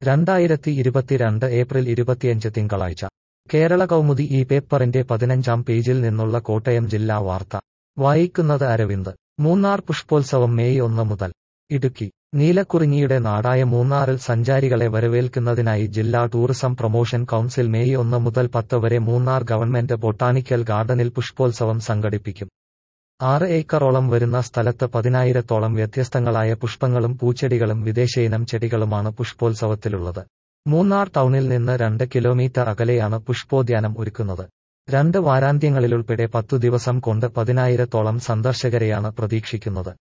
രണ്ടായിരത്തി ഇരുപത്തിരണ്ട് ഏപ്രിൽ ഇരുപത്തിയഞ്ച് തിങ്കളാഴ്ച കേരള കൗമുദി ഈ പേപ്പറിന്റെ പതിനഞ്ചാം പേജിൽ നിന്നുള്ള കോട്ടയം ജില്ലാ വാർത്ത വായിക്കുന്നത് അരവിന്ദ് മൂന്നാർ പുഷ്പോത്സവം മെയ് ഒന്ന് മുതൽ ഇടുക്കി നീലക്കുറിഞ്ഞിയുടെ നാടായ മൂന്നാറിൽ സഞ്ചാരികളെ വരവേൽക്കുന്നതിനായി ജില്ലാ ടൂറിസം പ്രൊമോഷൻ കൗൺസിൽ മെയ് ഒന്ന് മുതൽ പത്ത് വരെ മൂന്നാർ ഗവൺമെന്റ് ബൊട്ടാണിക്കൽ ഗാർഡനിൽ പുഷ്പോത്സവം സംഘടിപ്പിക്കും ആറ് ഏക്കറോളം വരുന്ന സ്ഥലത്ത് പതിനായിരത്തോളം വ്യത്യസ്തങ്ങളായ പുഷ്പങ്ങളും പൂച്ചെടികളും വിദേശയിനം ചെടികളുമാണ് പുഷ്പോത്സവത്തിലുള്ളത് മൂന്നാർ ടൗണിൽ നിന്ന് രണ്ട് കിലോമീറ്റർ അകലെയാണ് പുഷ്പോദ്യാനം ഒരുക്കുന്നത് രണ്ട് വാരാന്ത്യങ്ങളിലുൾപ്പെടെ പത്തു ദിവസം കൊണ്ട് പതിനായിരത്തോളം സന്ദർശകരെയാണ് പ്രതീക്ഷിക്കുന്നത്